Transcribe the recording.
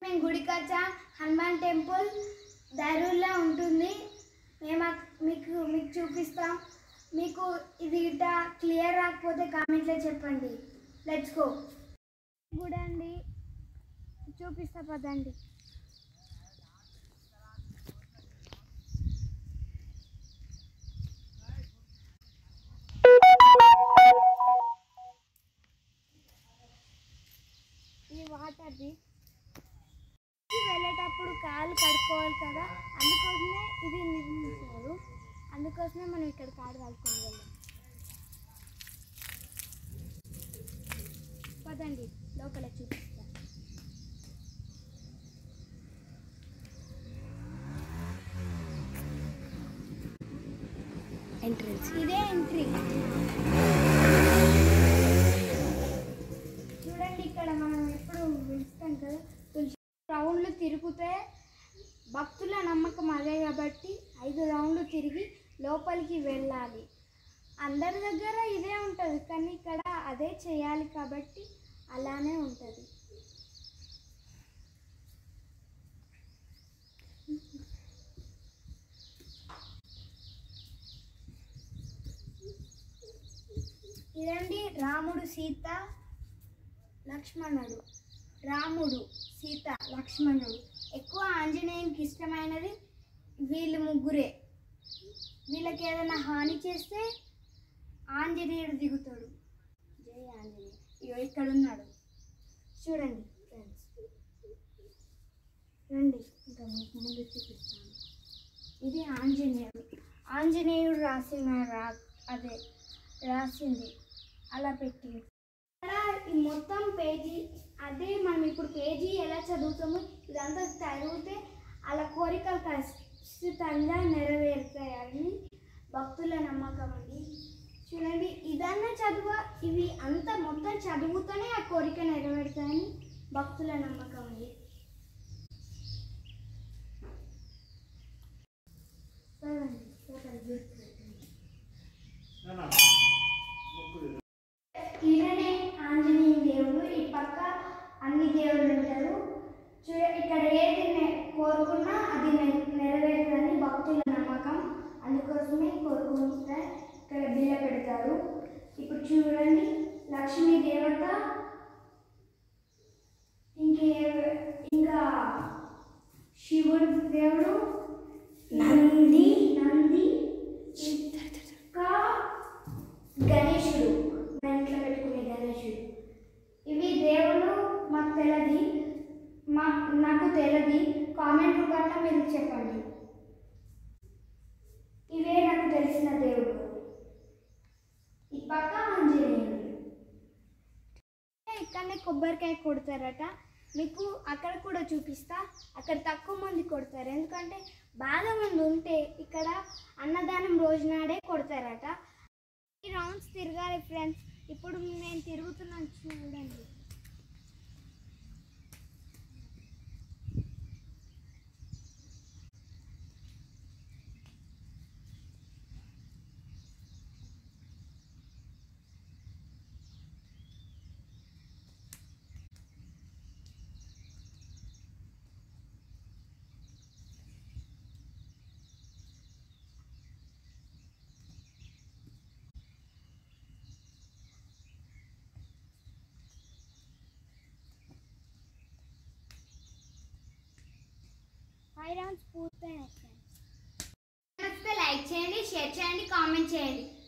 మేము గుడికచ్చ హనుమాన్ టెంపుల్ దరూర్లో ఉంటుంది మేము అక్- మీకు మీకు చూపిస్తాం మీకు ఇది ఇట క్లియర్ రాకపోతే కామెంట్లో చెప్పండి లెట్స్ గో గుడి అండి చూపిస్తా పదండి ఇది వాటర్ది వెళ్ళేటప్పుడు కాలు కడుక్కోవాలి కదా అందుకోసమే ఇది నిర్మించారు అందుకోసమే మనం ఇక్కడ కాడు కలుపుకొని వెళ్ళాం పదండి లోపల చూపిస్తా ఎంట్రన్స్ ఇదే ఎంట్రీ చూడండి ఇక్కడ మనం ఎప్పుడు పిలుస్తాం కదా తులసి రౌండ్లు తిరిగితే భక్తుల నమ్మకం అదే కాబట్టి ఐదు రౌండ్లు తిరిగి లోపలికి వెళ్ళాలి అందరి దగ్గర ఇదే ఉంటుంది కానీ ఇక్కడ అదే చేయాలి కాబట్టి అలానే ఉంటుంది ఇదండి రాముడు సీత లక్ష్మణుడు రాముడు సీత లక్ష్మణుడు ఎక్కువ ఆంజనేయునికి ఇష్టమైనది వీళ్ళు ముగ్గురే వీళ్ళకి ఏదైనా హాని చేస్తే ఆంజనేయుడు దిగుతాడు జై ఆంజనేయ ఇగో ఇక్కడ ఉన్నాడు చూడండి ఫ్రెండ్స్ రండి ఇంకా మీకు ముందు చూపిస్తాను ఇది ఆంజనేయుడు ఆంజనేయుడు రాసిన రా అదే రాసింది అలా పెట్టి ఇక్కడ ఈ మొత్తం పేజీ అదే మనం ఇప్పుడు పేజీ ఎలా చదువుతామో ఇదంతా చదివితే అలా కోరికలు ఖచ్చితంగా నెరవేరుతాయని భక్తుల నమ్మకం అండి చూడండి ఇదన్నా చదువు ఇవి అంతా మొత్తం చదువుతూనే ఆ కోరిక నెరవేరుతాయని భక్తుల నమ్మకం అండి పదండి, పదండి. ఈయననే ఆంజనేయ దేవుడు ఈ పక్క అన్ని దేవుళ్ళు ఉంటారు చూ ఇక్కడ ఏది నె- కోరుకున్నా అది నె- నెరవేరుతుందని భక్తుల నమ్మకం అందుకోసమే కోరుకుంటే ఇక్కడ బిల్ల పెడతారు ఇప్పుడు చూడండి లక్ష్మీ దేవత ఇంకే ఇంకా శివుడు దేవుడు నంది నంది ఇంకా గణేశుడు మా ఇంట్లో పెట్టుకునే గణేశుడు ఇవి దేవుళ్ళు మాకు తెలియదు మా నాకు తెలియదు కామెంట్ రూపంలో మీరు చెప్పండి ఇవే నాకు తెలిసిన దేవుడు ఈ పక్క ఆంజనేయుడు ఇక్కడనే కొబ్బరికాయ కొడతారట మీకు అక్కడ కూడా చూపిస్తా అక్కడ తక్కువ మంది కొడతారు ఎందుకంటే బాగా మంది ఉంటే ఇక్కడ అన్నదానం రోజు నాడే కొడతారట ఈ రౌండ్స్ తిరగాలి ఫ్రెండ్స్ ఇప్పుడు నేను తిరుగుతున్నాను చూడండి ఫైవ్ రౌండ్స్ పూర్తయినాయి ఫ్రెండ్స్ నచ్చితే లైక్ చేయండి షేర్ చేయండి కామెంట్ చేయండి